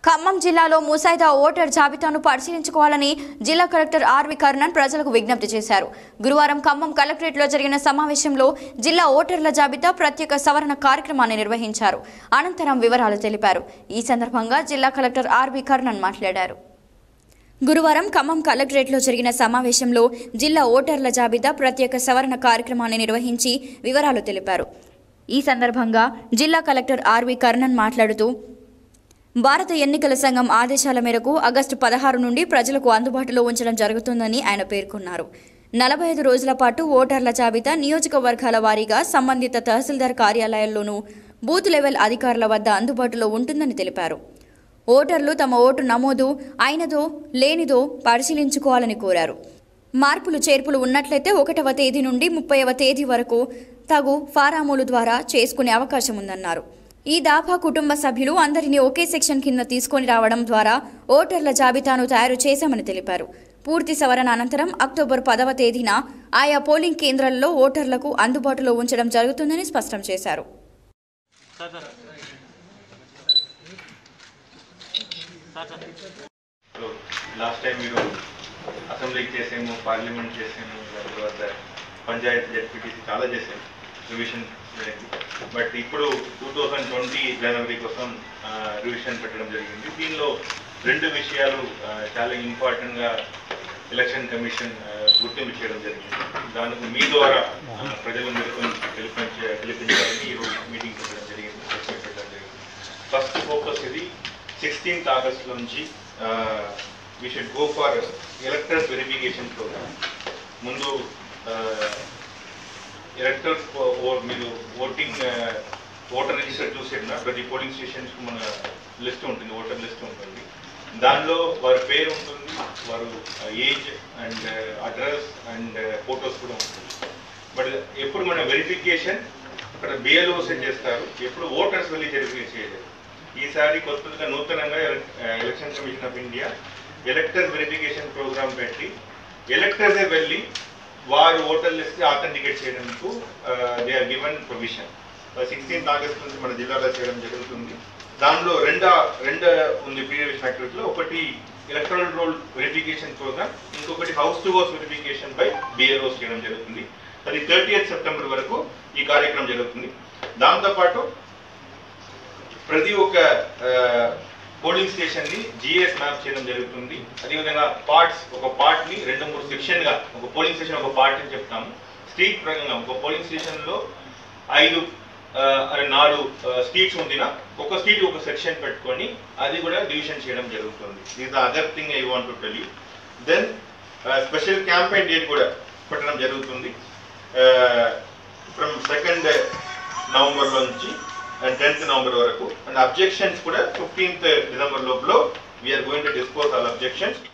ఖమ్మం జిల్లాలో ముసాయిదా ఓటర్ జాబితాను పరిశీలించుకోవాలని జిల్లా కలెక్టర్ ఆర్వి కర్ణన్ ప్రజలకు విజ్ఞప్తి చేశారు గురువారం ఖమ్మం కలెక్టరేట్లో జరిగిన సమావేశంలో జిల్లా ఓటర్ల జాబితా ప్రత్యేక సవరణ కార్యక్రమాన్ని నిర్వహించారు అనంతరం వివరాలు తెలిపారు ఈ సందర్భంగా జిల్లా కలెక్టర్ ఆర్వి కర్ణన్ మాట్లాడారు గురువారం ఖమ్మం కలెక్టరేట్లో జరిగిన సమావేశంలో జిల్లా ఓటర్ల జాబితా ప్రత్యేక సవరణ కార్యక్రమాన్ని నిర్వహించి వివరాలు తెలిపారు ఈ సందర్భంగా జిల్లా కలెక్టర్ ఆర్వి కర్ణన్ మాట్లాడుతూ భారత ఎన్నికల సంఘం ఆదేశాల మేరకు ఆగస్టు పదహారు నుండి ప్రజలకు అందుబాటులో ఉంచడం జరుగుతుందని ఆయన పేర్కొన్నారు నలభై ఐదు రోజుల పాటు ఓటర్ల జాబితా నియోజకవర్గాల వారీగా సంబంధిత తహసీల్దార్ కార్యాలయాల్లోనూ బూత్ లెవెల్ అధికారుల వద్ద అందుబాటులో ఉంటుందని తెలిపారు ఓటర్లు తమ ఓటు నమోదు అయినదో లేనిదో పరిశీలించుకోవాలని కోరారు మార్పులు చేర్పులు ఉన్నట్లయితే ఒకటవ తేదీ నుండి ముప్పైవ తేదీ వరకు తగు ఫారాములు ద్వారా చేసుకునే అవకాశం ఉందన్నారు ఈ దాఫా కుటుంబ సభ్యులు అందరినీ ఒకే సెక్షన్ కింద తీసుకొని రావడం ద్వారా ఓటర్ల జాబితాను తయారు చేశామని తెలిపారు పూర్తి సవరణ అనంతరం అక్టోబర్ పదవ తేదీన ఆయా పోలింగ్ కేంద్రాల్లో ఓటర్లకు అందుబాటులో ఉంచడం జరుగుతుందని స్పష్టం చేశారు సో లాస్ట్ టైం మీరు అసెంబ్లీకి చేసాము పార్లమెంట్ చేసాము దాని తర్వాత పంచాయత్ జడ్పీటీసీ చాలా చేసాము రివిజన్ చేయడానికి బట్ ఇప్పుడు టూ థౌజండ్ ట్వంటీ జనవరి కోసం రివిజన్ పెట్టడం జరిగింది దీనిలో రెండు విషయాలు ఆ, చాలా ఇంపార్టెంట్గా ఎలక్షన్ కమిషన్ ఆ, గుర్తింపు చేయడం జరిగింది దానికి మీ ద్వారా ఆ, ప్రజలందరికీ తెలిపించే తెలిపించాలని ఈరోజు మీటింగ్ పెట్టడం జరిగింది ప్రెస్ మీట్ పెట్టడం జరిగింది ఫస్ట్ ఫోకస్ ఇది సిక్స్టీన్త్ ఆగస్ట్ నుంచి we should go for electors verification programme ముందు ఎలక్టర్స్ మీరు ఓటింగ్ ఓటర్ రిజిస్టర్ చూసేట ప్రతి పోలింగ్ స్టేషన్స్ మన లిస్ట్ ఉంటుంది ఓటర్ లిస్ట్ ఉంటుంది దానిలో వారి పేరు ఉంటుంది వారు age and address and photos కూడా ఉంటుంది బట్ ఎప్పుడు మన వెరిఫికేషన్ అక్కడ బిఎల్ఓసే చేస్తారు ఎప్పుడు ఓటర్స్ వెళ్ళి వెరిఫై చేయలేదు ఈసారి కొత్తగా నూతనంగా ఎల- election commission of India elector verification programme పెట్టి ఎలక్టర్సే వెళ్ళి వారు ఓటర్ లిస్ట్ ఆథెంటికేట్ చేయడానికి they are given provision sixteenth August నుంచి మన జిల్లాలో చేయడం జరుగుతుంది దానిలో రెండ రెండు ఉంది ప్రీవియస్ యాక్టివిటీలో ఒకటి ఎలక్ట్రల్ రోల్ వెరిఫికేషన్ ప్రోగ్రామ్ ఇంకొకటి house to house verification by BLOs చేయడం జరుగుతుంది అది థర్టీ సెప్టెంబర్ వరకు ఈ కార్యక్రమం జరుగుతుంది దాంతోపాటు ప్రతి ఒక్క పోలింగ్ స్టేషన్ ని జిఎస్ మ్యాప్ చేయడం జరుగుతుంది అదేవిధంగా పార్ట్స్ ఒక పార్ట్ ని రెండు మూడు సెక్షన్ గా ఒక పోలింగ్ స్టేషన్ ఒక పార్ట్ అని చెప్తాము స్ట్రీట్ ప్రకారంగా ఒక పోలింగ్ స్టేషన్ లో ఐదు ఆ, అరే నాలుగు స్ట్రీట్స్ ఉందినా ఒక స్ట్రీట్ ఒక సెక్షన్ పెట్టుకొని అది కూడా డివిజన్ చేయడం జరుగుతుంది these the other thing I want to tell you then special campaign date కూడా పెట్టడం జరుగుతుంది ఫ్రమ్ సెకండ్ నవంబర్ నుంచి అండ్ టెన్త్ నవంబర్ వరకు అండ్ అబ్జెక్షన్స్ కూడా ఫిఫ్టీన్త్ డిసెంబర్ లోపల we are going to dispose all objections